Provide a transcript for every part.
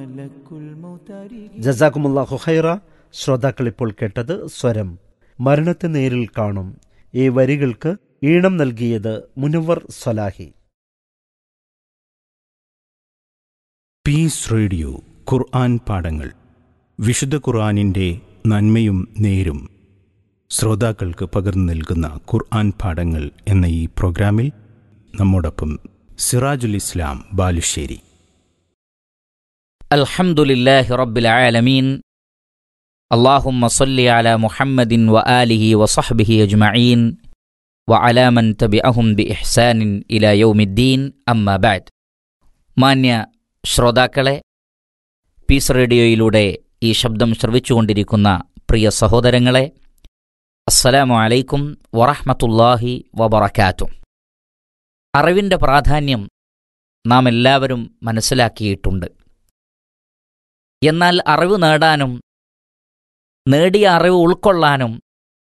ജസാക്കുമുല്ലാഹു ഹൈറ ശ്രോതാക്കൾ ഇപ്പോൾ കേട്ടത് സ്വരം മരണത്തെ നേരിൽ കാണും ഈ വരികൾക്ക് ഈണം നൽകിയത് Munavar Salahi peace radio Quran പാഠങ്ങൾ വിശുദ്ധ ഖുർആനിൻ്റെ നന്മയും നേരും ശ്രോതാക്കൾക്ക് പകർന്നു നൽകുന്ന ഖുർആൻ പാഠങ്ങൾ എന്ന ഈ പ്രോഗ്രാമിൽ നമ്മോടൊപ്പം സിറാജുൽ ഇസ്ലാം ബാലുശ്ശേരി الحمد لله رب العالمين اللهم صل على محمد وآله وصحبه أجمعين وعلى من تبعهم بإحسان إلى يوم الدين أما بعد മാന്യ ശ്രോതാക്കളെ പീസ് റേഡിയോയിലൂടെ ഈ ശബ്ദം ശ്രവിച്ചുകൊണ്ടിരിക്കുന്ന പ്രിയ സഹോദരങ്ങളെ അസ്സലാമു അലൈക്കും വറഹ്മത്തുള്ളാഹി വബറകാതുഹു അറിവിൻ്റെ പ്രാധാന്യം നാം എല്ലാവരും മനസ്സിലാക്കിയിട്ടുണ്ട് എന്നാൽ അറിവ് നേടാനും നേടിയ അറിവ് ഉൾക്കൊള്ളാനും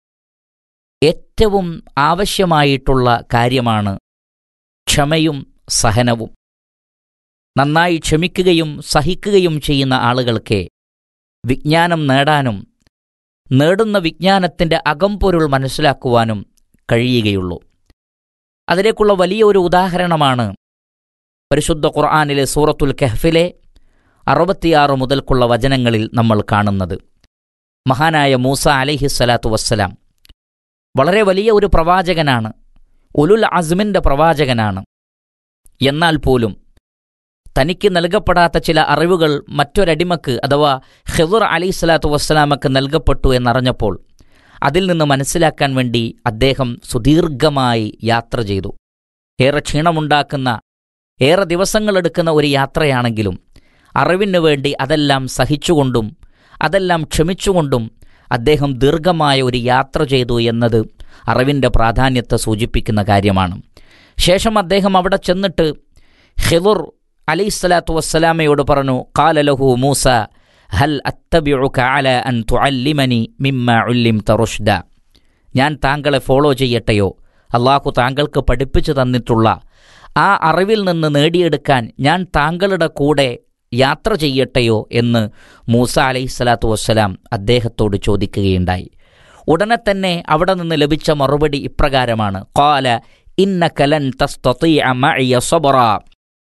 ഏറ്റവും ആവശ്യമായിട്ടുള്ള കാര്യമാണ് ക്ഷമയും സഹനവും നന്നായി ക്ഷമിക്കുകയും സഹിക്കുകയും ചെയ്യുന്ന ആളുകൾക്ക് വിജ്ഞാനം നേടാനും നേടുന്ന വിജ്ഞാനത്തിൻ്റെ അകംപൊരുൾ മനസ്സിലാക്കുവാനും കഴിയുകയുള്ളൂ അതിലേക്കുള്ള വലിയ ഒരു ഉദാഹരണമാണ് പരിശുദ്ധ ഖുർആാനിലെ സൂറത്തുൽ കഹ്ഫിലെ അറുപത്തിയാറ് മുതൽക്കുള്ള വചനങ്ങളിൽ നമ്മൾ കാണുന്നത് മഹാനായ മൂസ അലിഹിസ്സലാത്തു വസ്സലാം വളരെ വലിയ ഒരു പ്രവാചകനാണ് ഉലുൽ അസ്മിൻ്റെ പ്രവാചകനാണ് എന്നാൽ പോലും തനിക്ക് നൽകപ്പെടാത്ത ചില അറിവുകൾ മറ്റൊരടിമക്ക് അഥവാ ഖിദർ അലി സ്വലാത്തു വസ്സലാമക്ക് നൽകപ്പെട്ടു എന്നറിഞ്ഞപ്പോൾ അതിൽ നിന്ന് മനസ്സിലാക്കാൻ വേണ്ടി അദ്ദേഹം സുദീർഘമായി യാത്ര ചെയ്തു ഏറെ ക്ഷീണമുണ്ടാക്കുന്ന ഏറെ ദിവസങ്ങളെടുക്കുന്ന ഒരു യാത്രയാണെങ്കിലും അറിവിനു വേണ്ടി അതെല്ലാം സഹിച്ചുകൊണ്ടും അതെല്ലാം ക്ഷമിച്ചുകൊണ്ടും അദ്ദേഹം ദീർഘമായ ഒരു യാത്ര ചെയ്തു എന്നത് അറിവിൻ്റെ പ്രാധാന്യത്തെ സൂചിപ്പിക്കുന്ന കാര്യമാണ് ശേഷം അദ്ദേഹം അവിടെ ചെന്നിട്ട് ഹിദുർ അലൈഹിസ്സലാത്തു വസ്സലാമയോട് പറഞ്ഞു കാലലഹു മൂസ ഹൽ അത്തബിഉക അല അൻ തുഅല്ലിമനി മിമ്മ ഉല്ലിംത റുഷ്ദ ഞാൻ താങ്കളെ ഫോളോ ചെയ്യട്ടെയോ അള്ളാഹു താങ്കൾക്ക് പഠിപ്പിച്ചു തന്നിട്ടുള്ള ആ അറിവിൽ നിന്ന് നേടിയെടുക്കാൻ ഞാൻ താങ്കളുടെ കൂടെ യാത്ര ചെയ്യട്ടെയോ എന്ന് മൂസ അലൈഹിസ്സലാത്തു വസ്സലാം അദ്ദേഹത്തോട് ചോദിക്കുകയുണ്ടായി ഉടനെ തന്നെ അവിടെ നിന്ന് ലഭിച്ച മറുപടി ഇപ്രകാരമാണ് കാല ഇന്ന കലൻ തസ്തീഅ മഅയ സബറ